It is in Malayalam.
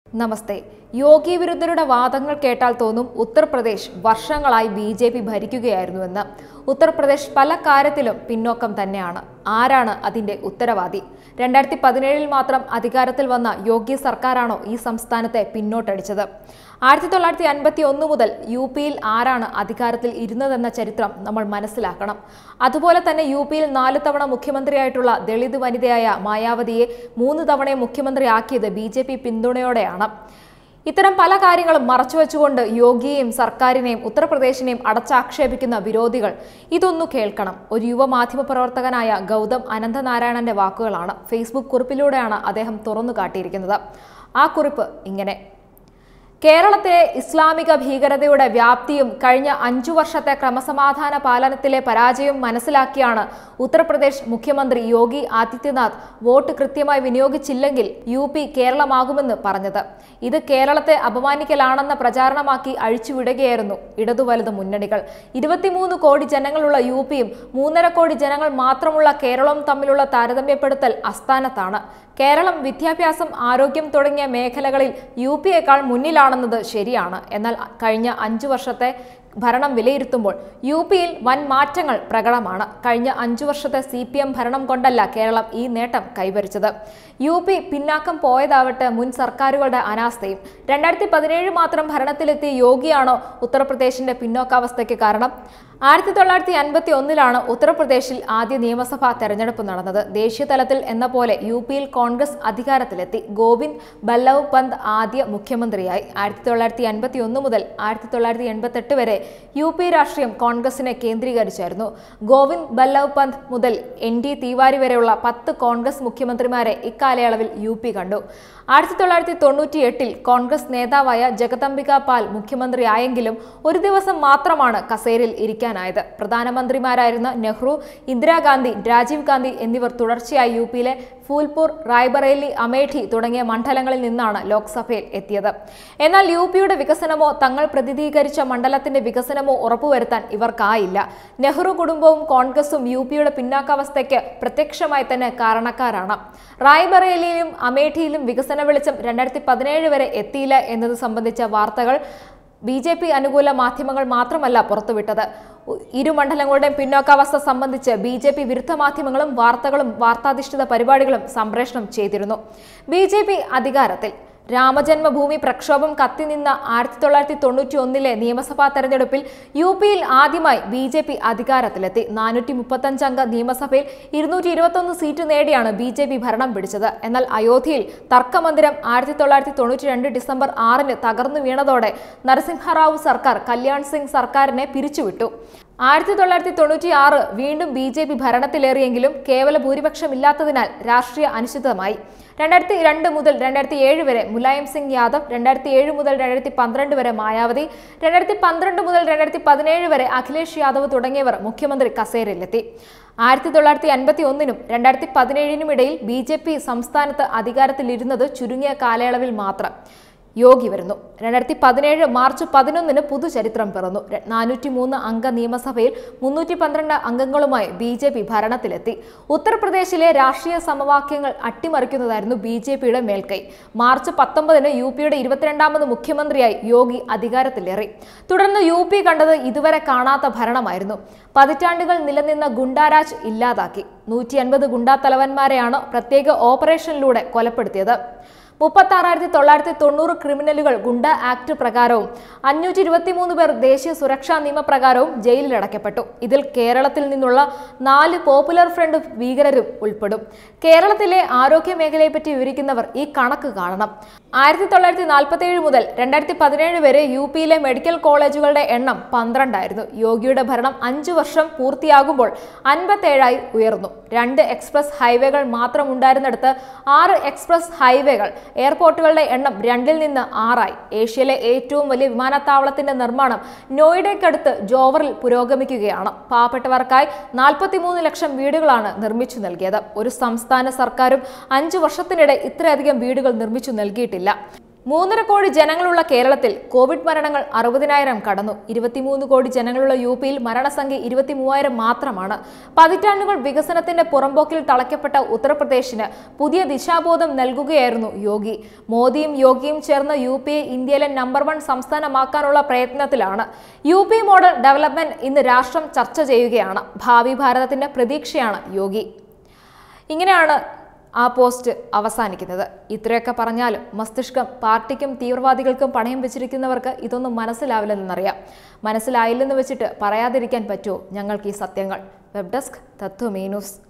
നമസ്തേ യോഗി വിരുദ്ധരുടെ വാദങ്ങൾ കേട്ടാൽ തോന്നും ഉത്തർപ്രദേശ് വർഷങ്ങളായി ബി ജെ പി ഭരിക്കുകയായിരുന്നുവെന്ന് ഉത്തർപ്രദേശ് പല കാര്യത്തിലും പിന്നോക്കം തന്നെയാണ് ആരാണ് അതിന്റെ ഉത്തരവാദി രണ്ടായിരത്തി പതിനേഴിൽ മാത്രം അധികാരത്തിൽ വന്ന യോഗി സർക്കാരാണോ ഈ സംസ്ഥാനത്തെ പിന്നോട്ടടിച്ചത് ആയിരത്തി തൊള്ളായിരത്തി അൻപത്തി ഒന്ന് മുതൽ യു പിയിൽ ആരാണ് അധികാരത്തിൽ ഇരുന്നതെന്ന ചരിത്രം നമ്മൾ മനസ്സിലാക്കണം അതുപോലെ തന്നെ യു പിയിൽ നാല് തവണ മുഖ്യമന്ത്രിയായിട്ടുള്ള ദളിത് വനിതയായ മായാവതിയെ മൂന്ന് തവണയും മുഖ്യമന്ത്രിയാക്കിയത് ബി ജെ പി പിന്തുണയോടെയാണ് ഇത്തരം പല കാര്യങ്ങളും മറച്ചുവെച്ചുകൊണ്ട് യോഗിയെയും സർക്കാരിനെയും ഉത്തർപ്രദേശിനെയും അടച്ചാക്ഷേപിക്കുന്ന വിരോധികൾ ഇതൊന്നു കേൾക്കണം ഒരു യുവ മാധ്യമ പ്രവർത്തകനായ ഗൗതം അനന്തനാരായണന്റെ വാക്കുകളാണ് ഫേസ്ബുക്ക് കുറിപ്പിലൂടെയാണ് അദ്ദേഹം തുറന്നു കാട്ടിയിരിക്കുന്നത് ആ കുറിപ്പ് ഇങ്ങനെ കേരളത്തിലെ ഇസ്ലാമിക ഭീകരതയുടെ വ്യാപ്തിയും കഴിഞ്ഞ അഞ്ചു വർഷത്തെ ക്രമസമാധാന പാലനത്തിലെ പരാജയവും മനസ്സിലാക്കിയാണ് ഉത്തർപ്രദേശ് മുഖ്യമന്ത്രി യോഗി ആദിത്യനാഥ് വോട്ട് കൃത്യമായി വിനിയോഗിച്ചില്ലെങ്കിൽ യു പി കേരളമാകുമെന്ന് പറഞ്ഞത് ഇത് കേരളത്തെ അപമാനിക്കലാണെന്ന പ്രചാരണമാക്കി അഴിച്ചുവിടുകയായിരുന്നു ഇടതു വലത് മുന്നണികൾ ഇരുപത്തിമൂന്ന് കോടി ജനങ്ങളുള്ള യു പിയും മൂന്നര കോടി ജനങ്ങൾ മാത്രമുള്ള കേരളവും തമ്മിലുള്ള താരതമ്യപ്പെടുത്തൽ അസ്ഥാനത്താണ് കേരളം വിദ്യാഭ്യാസം ആരോഗ്യം തുടങ്ങിയ മേഖലകളിൽ യു പിയേക്കാൾ മുന്നിലാണെന്നത് ശരിയാണ് എന്നാൽ കഴിഞ്ഞ അഞ്ചു വർഷത്തെ ഭരണം വിലയിരുത്തുമ്പോൾ യു പിയിൽ വൻ മാറ്റങ്ങൾ പ്രകടമാണ് കഴിഞ്ഞ അഞ്ചു വർഷത്തെ സി പി എം ഭരണം കൊണ്ടല്ല കേരളം ഈ നേട്ടം കൈവരിച്ചത് യു പി പിന്നാക്കം പോയതാവട്ടെ മുൻ സർക്കാരുകളുടെ അനാസ്ഥയും രണ്ടായിരത്തി പതിനേഴ് മാത്രം ഭരണത്തിലെത്തിയ യോഗിയാണോ ഉത്തർപ്രദേശിന്റെ പിന്നോക്കാവസ്ഥയ്ക്ക് കാരണം ആയിരത്തി തൊള്ളായിരത്തി അൻപത്തി ഒന്നിലാണ് ഉത്തർപ്രദേശിൽ ആദ്യ നിയമസഭാ തെരഞ്ഞെടുപ്പ് നടന്നത് ദേശീയ തലത്തിൽ എന്ന പോലെ യു പിയിൽ കോൺഗ്രസ് അധികാരത്തിലെത്തി ഗോവിന്ദ് ബല്ലവ് പന്ത് ആദ്യ മുഖ്യമന്ത്രിയായി ആയിരത്തി തൊള്ളായിരത്തി അൻപത്തി ഒന്ന് മുതൽ ആയിരത്തി തൊള്ളായിരത്തി എൺപത്തെട്ട് വരെ യു പി രാഷ്ട്രീയം കോൺഗ്രസിനെ കേന്ദ്രീകരിച്ചായിരുന്നു ഗോവിന്ദ് ബല്ലവ് പന്ത് മുതൽ എൻ ഡി തിവാരി വരെയുള്ള പത്ത് കോൺഗ്രസ് മുഖ്യമന്ത്രിമാരെ ഇക്കാലയളവിൽ യു പി കണ്ടു ആയിരത്തി തൊള്ളായിരത്തി തൊണ്ണൂറ്റി എട്ടിൽ കോൺഗ്രസ് നേതാവായ ജഗദംബിക പാൽ മുഖ്യമന്ത്രിയായെങ്കിലും ഒരു ദിവസം മാത്രമാണ് കസേരയിൽ ഇരിക്കാനായത് പ്രധാനമന്ത്രിമാരായിരുന്ന നെഹ്റു ഇന്ദിരാഗാന്ധി രാജീവ് ഗാന്ധി എന്നിവർ തുടർച്ചയായി യു പിയിലെ ഫൂൽപൂർ റായ്ബറേലി അമേഠി തുടങ്ങിയ മണ്ഡലങ്ങളിൽ നിന്നാണ് ലോക്സഭയിൽ എത്തിയത് എന്നാൽ യു പിയുടെ വികസനമോ തങ്ങൾ പ്രതിനിധീകരിച്ച മണ്ഡലത്തിന്റെ വികസനമോ ഉറപ്പുവരുത്താൻ ഇവർക്കായില്ല നെഹ്റു കുടുംബവും കോൺഗ്രസും യു പിയുടെ പിന്നാക്കാവസ്ഥയ്ക്ക് പ്രത്യക്ഷമായി തന്നെ കാരണക്കാരാണ് റായ്ബറേലിയിലും അമേഠിയിലും വികസന വെളിച്ചം രണ്ടായിരത്തി പതിനേഴ് വരെ എത്തിയില്ല എന്നത് സംബന്ധിച്ച വാർത്തകൾ ബി ജെ പി അനുകൂല മാധ്യമങ്ങൾ മാത്രമല്ല പുറത്തുവിട്ടത് ഇരു മണ്ഡലങ്ങളുടെയും പിന്നോക്കാവസ്ഥ സംബന്ധിച്ച് ബി ജെ പി വിരുദ്ധ മാധ്യമങ്ങളും വാർത്തകളും വാർത്താധിഷ്ഠിത പരിപാടികളും സംപ്രേഷണം ചെയ്തിരുന്നു ബി ജെ പി അധികാരത്തിൽ രാമജന്മഭൂമി പ്രക്ഷോഭം കത്തിനിന്ന ആയിരത്തി തൊള്ളായിരത്തി തൊണ്ണൂറ്റി ഒന്നിലെ നിയമസഭാ തെരഞ്ഞെടുപ്പിൽ യു പിയിൽ ആദ്യമായി ബി ജെ പി അധികാരത്തിലെത്തി നാനൂറ്റി മുപ്പത്തഞ്ച് അംഗ നിയമസഭയിൽ ഇരുന്നൂറ്റി ഇരുപത്തൊന്ന് സീറ്റ് നേടിയാണ് ബി ജെ പി ഭരണം പിടിച്ചത് എന്നാൽ അയോധ്യയിൽ തർക്കമന്ദിരം ആയിരത്തി തൊള്ളായിരത്തി തൊണ്ണൂറ്റി രണ്ട് ഡിസംബർ ആറിന് തകർന്നു വീണതോടെ നരസിംഹറാവു സർക്കാർ കല്യാൺ സിംഗ് സർക്കാരിനെ പിരിച്ചുവിട്ടു ആയിരത്തി തൊള്ളായിരത്തി തൊണ്ണൂറ്റി ആറ് വീണ്ടും ബി ജെ പി ഭരണത്തിലേറിയെങ്കിലും കേവല ഭൂരിപക്ഷമില്ലാത്തതിനാൽ രാഷ്ട്രീയ അനിശ്ചിതമായി രണ്ടായിരത്തി രണ്ട് മുതൽ രണ്ടായിരത്തി ഏഴ് വരെ മുലായം സിംഗ് യാദവ് രണ്ടായിരത്തി ഏഴ് മുതൽ രണ്ടായിരത്തി പന്ത്രണ്ട് വരെ മായാവതി രണ്ടായിരത്തി പന്ത്രണ്ട് മുതൽ രണ്ടായിരത്തി പതിനേഴ് വരെ അഖിലേഷ് യാദവ് തുടങ്ങിയവർ മുഖ്യമന്ത്രി കസേരയിലെത്തി ആയിരത്തി തൊള്ളായിരത്തി അൻപത്തി ഒന്നിനും രണ്ടായിരത്തി പതിനേഴിനും ഇടയിൽ ബി ജെ പി സംസ്ഥാനത്ത് അധികാരത്തിലിരുന്നത് ചുരുങ്ങിയ കാലയളവിൽ മാത്രം യോഗി വരുന്നു രണ്ടായിരത്തി പതിനേഴ് മാർച്ച് പതിനൊന്നിന് പുതുചരിത്രം പിറന്നു നാനൂറ്റി മൂന്ന് അംഗ നിയമസഭയിൽ മുന്നൂറ്റി പന്ത്രണ്ട് അംഗങ്ങളുമായി ബി ജെ പി ഭരണത്തിലെത്തി ഉത്തർപ്രദേശിലെ രാഷ്ട്രീയ സമവാക്യങ്ങൾ അട്ടിമറിക്കുന്നതായിരുന്നു ബി ജെ പിയുടെ മേൽക്കൈ മാർച്ച് പത്തൊമ്പതിന് യു പിയുടെ ഇരുപത്തിരണ്ടാമത് മുഖ്യമന്ത്രിയായി യോഗി അധികാരത്തിലേറി തുടർന്ന് യു പി കണ്ടത് ഇതുവരെ കാണാത്ത ഭരണമായിരുന്നു പതിറ്റാണ്ടുകൾ നിലനിന്ന ഗുണ്ടാരാജ് ഇല്ലാതാക്കി നൂറ്റി അൻപത് ഗുണ്ടാ തലവന്മാരെയാണ് പ്രത്യേക ഓപ്പറേഷനിലൂടെ കൊലപ്പെടുത്തിയത് മുപ്പത്തി ആറായിരത്തി തൊള്ളായിരത്തി തൊണ്ണൂറ് ക്രിമിനലുകൾ ഗുണ്ട ആക്ട് പ്രകാരവും അഞ്ഞൂറ്റി ഇരുപത്തിമൂന്ന് പേർ ദേശീയ സുരക്ഷാ നിയമപ്രകാരവും ജയിലിലടയ്ക്കപ്പെട്ടു ഇതിൽ കേരളത്തിൽ നിന്നുള്ള നാല് പോപ്പുലർ ഫ്രണ്ട് ഭീകരരും ഉൾപ്പെടും കേരളത്തിലെ ആരോഗ്യ മേഖലയെപ്പറ്റി വിവരിക്കുന്നവർ ഈ കണക്ക് കാണണം ആയിരത്തി തൊള്ളായിരത്തി നാൽപ്പത്തി ഏഴ് മുതൽ രണ്ടായിരത്തി പതിനേഴ് വരെ യു പിയിലെ മെഡിക്കൽ കോളേജുകളുടെ എണ്ണം പന്ത്രണ്ടായിരുന്നു യോഗിയുടെ ഭരണം അഞ്ചു വർഷം പൂർത്തിയാകുമ്പോൾ അൻപത്തേഴായി ഉയർന്നു രണ്ട് എക്സ്പ്രസ് ഹൈവേകൾ മാത്രം ഉണ്ടായിരുന്നിടത്ത് ആറ് എക്സ്പ്രസ് ഹൈവേകൾ എയർപോർട്ടുകളുടെ എണ്ണം രണ്ടിൽ നിന്ന് ആറായി ഏഷ്യയിലെ ഏറ്റവും വലിയ വിമാനത്താവളത്തിന്റെ നിർമ്മാണം നോയിഡയ്ക്കടുത്ത് ജോവറിൽ പുരോഗമിക്കുകയാണ് പാവപ്പെട്ടവർക്കായി നാൽപ്പത്തിമൂന്ന് ലക്ഷം വീടുകളാണ് നിർമ്മിച്ചു നൽകിയത് ഒരു സംസ്ഥാന സർക്കാരും അഞ്ചു വർഷത്തിനിടെ ഇത്രയധികം വീടുകൾ നിർമ്മിച്ചു നൽകിയിട്ടില്ല മൂന്നര കോടി ജനങ്ങളുള്ള കേരളത്തിൽ കോവിഡ് മരണങ്ങൾ അറുപതിനായിരം കടന്നു ഇരുപത്തിമൂന്ന് കോടി ജനങ്ങളുള്ള യു പിയിൽ മരണസംഖ്യ ഇരുപത്തി മൂവായിരം മാത്രമാണ് പതിറ്റാണ്ടുകൾ വികസനത്തിന്റെ പുറമ്പോക്കിൽ തളയ്ക്കപ്പെട്ട ഉത്തർപ്രദേശിന് പുതിയ ദിശാബോധം നൽകുകയായിരുന്നു യോഗി മോദിയും യോഗിയും ചേർന്ന് യു പിയെ ഇന്ത്യയിലെ നമ്പർ വൺ സംസ്ഥാനമാക്കാനുള്ള പ്രയത്നത്തിലാണ് യു പി മോഡൽ ഡെവലപ്മെന്റ് ഇന്ന് രാഷ്ട്രം ചർച്ച ചെയ്യുകയാണ് ഭാവി ഭാരതത്തിന്റെ പ്രതീക്ഷയാണ് യോഗി ഇങ്ങനെയാണ് ആ പോസ്റ്റ് അവസാനിക്കുന്നത് ഇത്രയൊക്കെ പറഞ്ഞാലും മസ്തിഷ്കം പാർട്ടിക്കും തീവ്രവാദികൾക്കും പണയം വെച്ചിരിക്കുന്നവർക്ക് ഇതൊന്നും മനസ്സിലാവില്ലെന്നറിയാം മനസ്സിലായില്ലെന്ന് വെച്ചിട്ട് പറയാതിരിക്കാൻ പറ്റുമോ ഞങ്ങൾക്ക് ഈ സത്യങ്ങൾ വെബ് ഡെസ്ക് തത്വമേ ന്യൂസ്